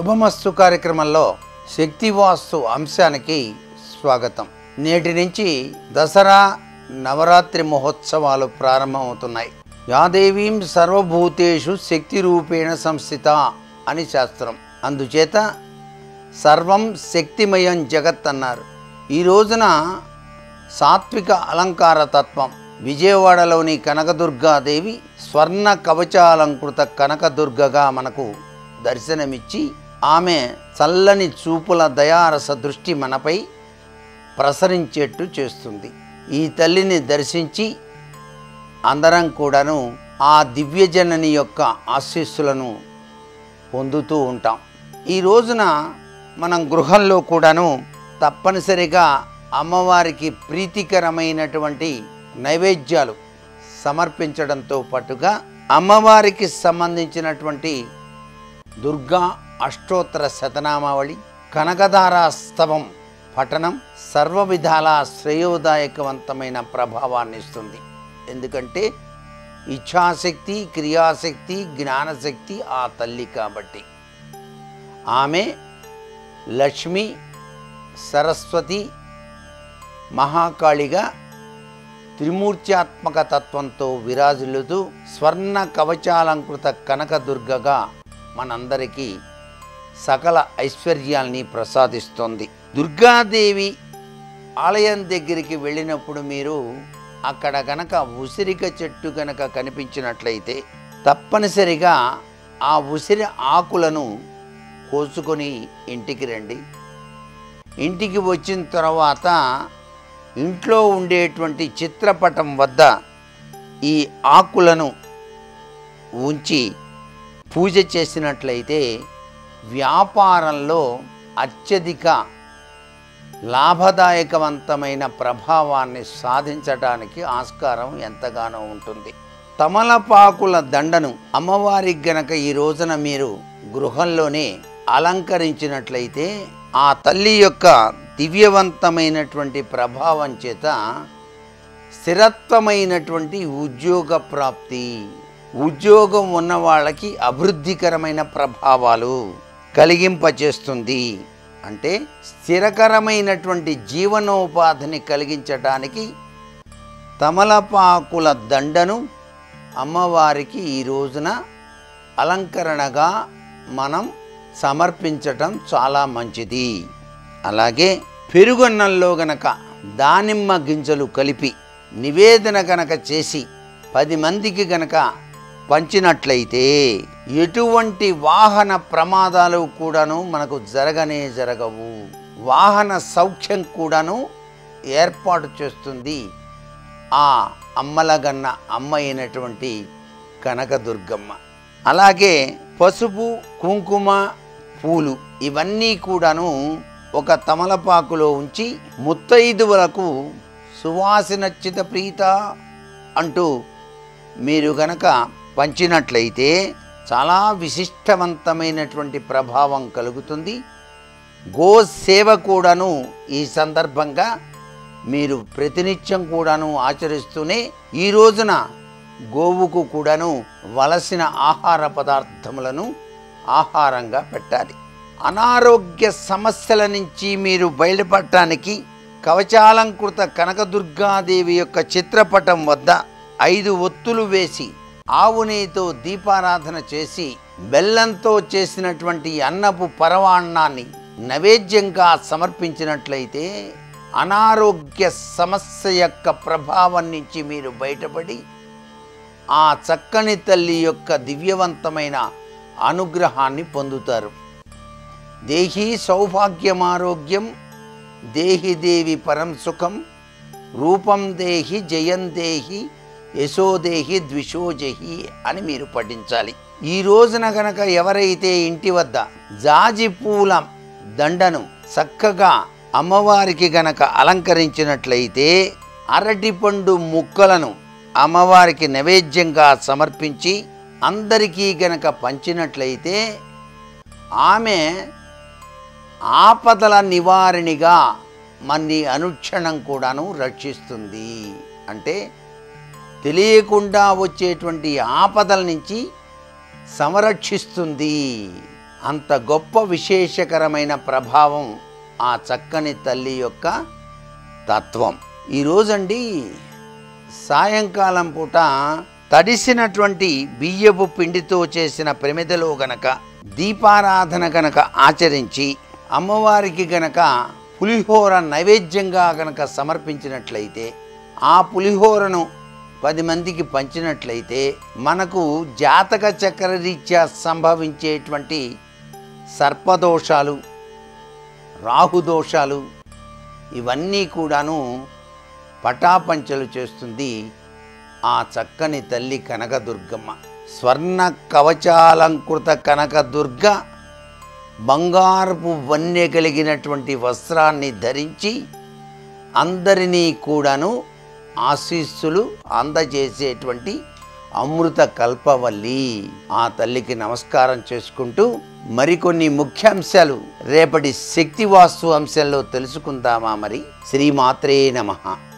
శుభమస్తు కార్యక్రమంలో శక్తివాస్తు అంశానికి స్వాగతం నేటి నుంచి దసరా నవరాత్రి మహోత్సవాలు ప్రారంభమవుతున్నాయి యాదేవీం సర్వభూతేషు శక్తి రూపేణ సంస్థిత అని శాస్త్రం అందుచేత సర్వం శక్తిమయం జగత్ అన్నారు ఈ రోజున సాత్విక అలంకార తత్వం విజయవాడలోని కనకదుర్గాదేవి స్వర్ణ కవచాలంకృత కనకదుర్గగా మనకు దర్శనమిచ్చి ఆమె చల్లని చూపుల దయారస దృష్టి మనపై ప్రసరించేట్టు చేస్తుంది ఈ తల్లిని దర్శించి అందరం కూడాను ఆ దివ్యజనని యొక్క ఆశీస్సులను పొందుతూ ఉంటాం ఈ రోజున మనం గృహంలో కూడాను తప్పనిసరిగా అమ్మవారికి ప్రీతికరమైనటువంటి నైవేద్యాలు సమర్పించడంతో పాటుగా అమ్మవారికి సంబంధించినటువంటి దుర్గా అష్టోత్తర శతనామావళి కనకదారాస్తవం పఠనం సర్వ విధాల శ్రేయోదాయకవంతమైన ప్రభావాన్ని ఇస్తుంది ఎందుకంటే ఇచ్ఛాశక్తి క్రియాశక్తి జ్ఞానశక్తి ఆ తల్లి కాబట్టి ఆమె లక్ష్మి సరస్వతి మహాకాళిగా త్రిమూర్త్యాత్మక తత్వంతో విరాజిల్లుతూ స్వర్ణ కవచాలంకృత కనకదుర్గగా మనందరికీ సకల ఐశ్వర్యాల్ని ప్రసాదిస్తోంది దుర్గాదేవి ఆలయం దగ్గరికి వెళ్ళినప్పుడు మీరు అక్కడ గనక ఉసిరిక చెట్టు గనక కనిపించినట్లయితే తప్పనిసరిగా ఆ ఉసిరి ఆకులను కోసుకొని ఇంటికి రండి ఇంటికి వచ్చిన తర్వాత ఇంట్లో ఉండేటువంటి చిత్రపటం వద్ద ఈ ఆకులను ఉంచి పూజ చేసినట్లయితే వ్యాపారంలో అత్యధిక లాభదాయకవంతమైన ప్రభావాన్ని సాధించడానికి ఆస్కారం ఎంతగానో ఉంటుంది తమలపాకుల దండను అమ్మవారికి గనక ఈ రోజున మీరు గృహంలోనే అలంకరించినట్లయితే ఆ తల్లి యొక్క దివ్యవంతమైనటువంటి ప్రభావం చేత స్థిరత్వమైనటువంటి ఉద్యోగ ప్రాప్తి ఉద్యోగం ఉన్న వాళ్ళకి అభివృద్ధికరమైన ప్రభావాలు కలిగింపచేస్తుంది అంటే స్థిరకరమైనటువంటి జీవనోపాధిని కలిగించడానికి తమలపాకుల దండను అమ్మవారికి ఈ రోజున అలంకరణగా మనం సమర్పించటం చాలా మంచిది అలాగే పెరుగన్నంలో గనక దానిమ్మ గింజలు కలిపి నివేదన గనక చేసి పది మందికి గనక పంచినట్లయితే ఎటువంటి వాహన ప్రమాదాలు కూడాను మనకు జరగనే జరగవు వాహన సౌఖ్యం కూడాను ఏర్పాటు చేస్తుంది ఆ అమ్మలగన్న అమ్మ అయినటువంటి కనకదుర్గమ్మ అలాగే పసుపు కుంకుమ పూలు ఇవన్నీ కూడాను ఒక తమలపాకులో ఉంచి ముత్తైదువులకు సువాసనచ్చిత ప్రీత అంటూ మీరు గనక పంచినట్లయితే చాలా విశిష్టవంతమైనటువంటి ప్రభావం కలుగుతుంది గో సేవ కూడాను ఈ సందర్భంగా మీరు ప్రతినిత్యం కూడాను ఆచరిస్తూనే ఈ రోజున గోవుకు కూడాను వలసిన ఆహార పదార్థములను ఆహారంగా పెట్టాలి అనారోగ్య సమస్యల నుంచి మీరు బయటపడటానికి కవచాలంకృత కనకదుర్గాదేవి యొక్క చిత్రపటం వద్ద ఐదు ఒత్తులు వేసి ఆవు నెయ్యితో దీపారాధన చేసి బెల్లంతో చేసినటువంటి అన్నపు పరవాణాన్ని నైవేద్యంగా సమర్పించినట్లయితే అనారోగ్య సమస్య యొక్క ప్రభావం నుంచి మీరు బయటపడి ఆ చక్కని తల్లి యొక్క దివ్యవంతమైన అనుగ్రహాన్ని పొందుతారు దేహి సౌభాగ్యమారోగ్యం దేహి దేవి పరం సుఖం రూపం దేహి జయం దేహి యశోదేహి ద్విషోజహి అని మీరు పఠించాలి ఈ రోజున గనక ఎవరైతే ఇంటి వద్ద జాజి పూల దండను చక్కగా అమ్మవారికి గనక అలంకరించినట్లయితే అరటిపండు ముక్కలను అమ్మవారికి నైవేద్యంగా సమర్పించి అందరికీ గనక పంచినట్లయితే ఆమె ఆపదల నివారణిగా మన్ని అనుక్షణం కూడాను రక్షిస్తుంది అంటే తెలియకుండా వచ్చేటువంటి ఆపదల నుంచి సంరక్షిస్తుంది అంత గొప్ప విశేషకరమైన ప్రభావం ఆ చక్కని తల్లి యొక్క తత్వం ఈరోజండి సాయంకాలం పూట తడిసినటువంటి బియ్యపు పిండితో చేసిన ప్రమిదలో గనక దీపారాధన గనక ఆచరించి అమ్మవారికి గనక పులిహోర నైవేద్యంగా గనక సమర్పించినట్లయితే ఆ పులిహోరను పది మందికి పంచినట్లయితే మనకు జాతక చక్ర రీత్యా సంభవించేటువంటి సర్పదోషాలు రాహుదోషాలు ఇవన్నీ కూడాను పటాపంచలు చేస్తుంది ఆ చక్కని తల్లి కనకదుర్గమ్మ స్వర్ణ కవచాలంకృత కనకదుర్గ బంగారపు వన్నె కలిగినటువంటి వస్త్రాన్ని ధరించి అందరినీ కూడాను ఆశీస్సులు అందజేసేటువంటి అమృత కల్పవల్లి ఆ తల్లికి నమస్కారం చేసుకుంటూ మరికొన్ని ముఖ్యాంశాలు రేపటి శక్తి వాస్తు అంశంలో తెలుసుకుందామా మరి శ్రీమాత్రే నమః